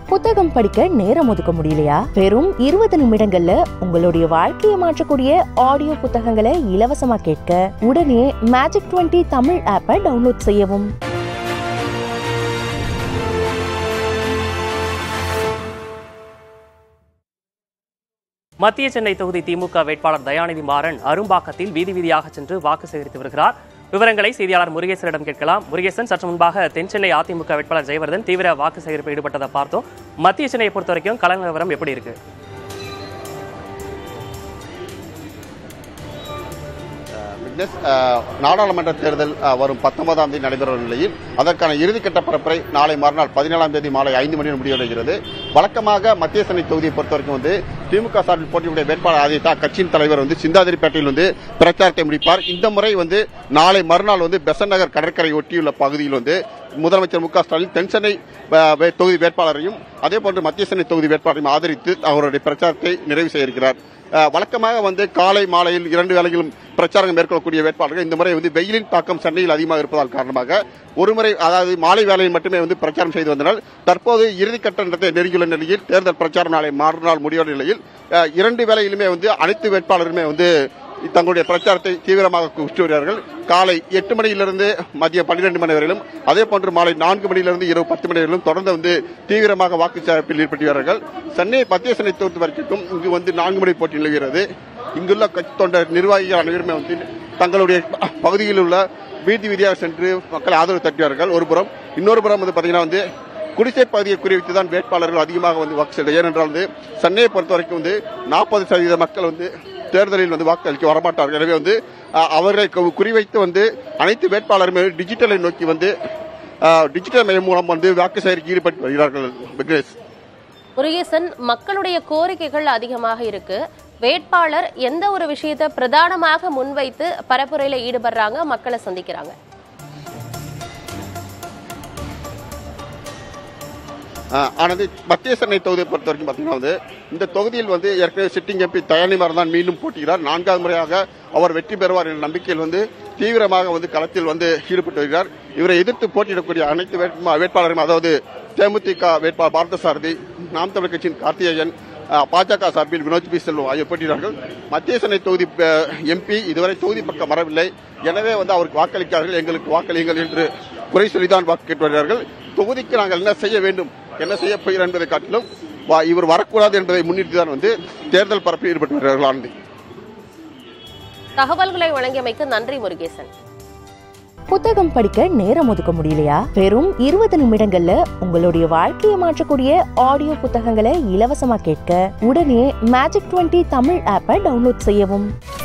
புத்தகம் படிக்க நேரம் ஒதுக்க முடியலையா வெறும் இருபது நிமிடங்கள்ல உங்களுடைய வாழ்க்கையை மாற்றக்கூடிய ஆடியோ புத்தகங்களை இலவசமா கேட்க உடனே மேஜிக் 20 தமிழ் ஆப்பை டவுன்லோட் செய்யவும் மத்திய சென்னை தொகுதி திமுக வேட்பாளர் தயாநிதி மாறன் அரும்பாக்கத்தில் வீதி வீதியாக சென்று வாக்கு சேகரித்து வருகிறார் விவரங்களை செய்தியாளர் முருகேசனிடம் கேட்கலாம் முருகேசன் சற்று முன்பாக தென் சென்னை அதிமுக வேட்பாளர் ஜெயவர்தன் தீவிர வாக்கு சேகரிப்பில் ஈடுபட்டதை பார்த்தோம் மத்திய சென்னையை பொறுத்த வரைக்கும் கள நிலவரம் எப்படி இருக்கு விக்னேஷ் அஹ், நாடாளுமன்ற தேர்தல் அஹ், வரும் பத்தொன்பதாம் தேதி நடைபெறும் நிலையில் அதற்கான இறுதிக்கட்ட பரப்புரை நாளை மறுநாள் பதினேழாம் தேதி மாலை ஐந்து மணி முடிவடைகிறது வழக்கமாக மத்திய சென்னை தொகுதியை பொறுத்தவரைக்கும் வந்து திமுக சார்பில் போட்டியுடைய வேட்பாளர் ஆதித்தா கட்சியின் தலைவர் வந்து சிந்தாதிரிப்பேட்டையில் வந்து பிரச்சாரத்தை முடிப்பார் இந்த முறை வந்து நாளை மறுநாள் வந்து பெசன் நகர் கடற்கரை ஒட்டியுள்ள பகுதியில் வந்து முதலமைச்சர் மு க ஸ்டாலின் தென் சென்னை அஹ், வே- தொகுதி வேட்பாளரையும் அதே போன்று மத்திய சென்னை தொகுதி வேட்பாளரையும் ஆதரித்து அவருடைய பிரச்சாரத்தை நிறைவு செய்ய இருக்கிறார் அஹ், வழக்கமாக வந்து காலை மாலையில் இரண்டு வேளைகளும் பிரச்சாரம் மேற்கொள்ளக்கூடிய வேட்பாளர்கள் இந்த முறை வந்து வெயிலின் தாக்கம் சென்னையில் அதிகமாக இருப்பதால் காரணமாக ஒருமுறை அதாவது மாலை வேளையில் மட்டுமே வந்து பிரச்சாரம் செய்து வந்தனால் தற்போது இறுதிக்கட்ட நேரத்தை நெருங்கியுள்ள நிலையில் தேர்தல் பிரச்சாரம் நாளை மறுநாள் முடிவான நிலையில் அஹ், இரண்டு வேளையிலுமே வந்து அனைத்து வேட்பாளருமே வந்து தங்களுடைய பிரச்சாரத்தை தீவிரமாக குவித்து வருகிறார்கள் காலை எட்டு மணியிலிருந்து மதியம் பன்னிரண்டு மணி வரையிலும் அதே போன்று மாலை நான்கு மணியிலிருந்து இரவு பத்து மணி வரையிலும் தொடர்ந்து வந்து தீவிரமாக வாக்குச்சாப்பில் ஈடுபட்டு வருகிறார்கள் சென்னை மத்திய சென்னை பொறுத்த வரைக்கும் இங்கு வந்து நான்கு மணி போட்டி நிலவுகிறது இங்குள்ள கட்சி தொண்டர் நிர்வாகிகள் அனைவருமே வந்து தங்களுடைய பகுதியில் உள்ள வீதி வீதியாக சென்று மக்களை ஆதரவு தட்டுவார்கள் ஒரு புறம் இன்னொரு புறம் வந்து பாத்தீங்கன்னா வந்து குடிசை பகுதியை குறிவைத்து தான் வேட்பாளர்கள் அதிகமாக வந்து வாக்கு செலுத்த ஏனென்றால் வந்து சென்னையை பொறுத்த வரைக்கும் வந்து நாற்பது சதவீத மக்கள் வந்து தேர்தலில் வந்து வாக்களிக்க வரமாட்டார்கள் எனவே வந்து அஹ், அவர்களை கு- குறிவைத்து வந்து அனைத்து வேட்பாளருமே டிஜிட்டலை நோக்கி வந்து அஹ், டிஜிட்டல் மயம் மூலம் வந்து வாக்கு சேகரிக்க ஈடுபட்டு வருகிறார்கள் விக்னேஷ் முருகேசன் மக்களுடைய கோரிக்கைகள் அதிகமாக இருக்கு வேட்பாளர் எந்த ஒரு விஷயத்தை பிரதானமாக முன்வைத்து பரப்புரையில ஈடுபடுறாங்க மக்களை சந்திக்கிறாங்க ஆஹ் ஆனது மத்திய சென்னை தொகுதியை பொறுத்த வரைக்கும் பார்த்தீங்கன்னா வந்து இந்த தொகுதியில் வந்து ஏற்கனவே சிட்டிங் எம்பி தயாநிமார் தான் மீண்டும் போட்டியிடார் நான்காவது முறையாக அவர் வெற்றி பெறுவார் என்ற நம்பிக்கையில் வந்து தீவிரமாக வந்து களத்தில் வந்து ஈடுபட்டு வருகிறார் இவரை எதிர்த்து போட்டியிடக்கூடிய அனைத்து வேட்பா- வேட்பாளரும் அதாவது தேமுதிக வேட்பாளர் பார்த்தசாரதி நாம் தமிழ் கட்சியின் கார்த்திகேயன் ஆஹ் பாஜக சார்பில் வினோத் பி செல்வம் ஆகியோர் போட்டியிடார்கள் மத்திய சென்னை தொகுதி எம்பி இதுவரை தொகுதி பக்கம் வரவில்லை எனவே வந்து அவருக்கு வாக்களிக்கார்கள் எங்களுக்கு வாக்களியுங்கள் என்று குறை சொல்லிதான் வாக்கு கேட்டு வருகிறார்கள் தொகுதிக்கு நாங்கள் என்ன செய்ய வேண்டும் என்ன செய்ய போகிறோம் என்பதை காட்டிலும் வா- இவர் வரக்கூடாது என்பதை முன்னிட்டு தான் வந்து தேர்தல் பரப்பில் ஈடுபட்டு வருகிறார்கள் ஆனந்தி தகவல்களை வழங்கியமைக்கு நன்றி முருகேசன் புத்தகம் படிக்க நேரம் ஒதுக்க முடியலையா வெறும் இருபது நிமிடங்கள்ல உங்களுடைய வாழ்க்கையை மாற்றக்கூடிய ஆடியோ புத்தகங்களை இலவசமா கேட்க உடனே மேஜிக் 20 தமிழ் ஆப்பை டவுன்லோட் செய்யவும்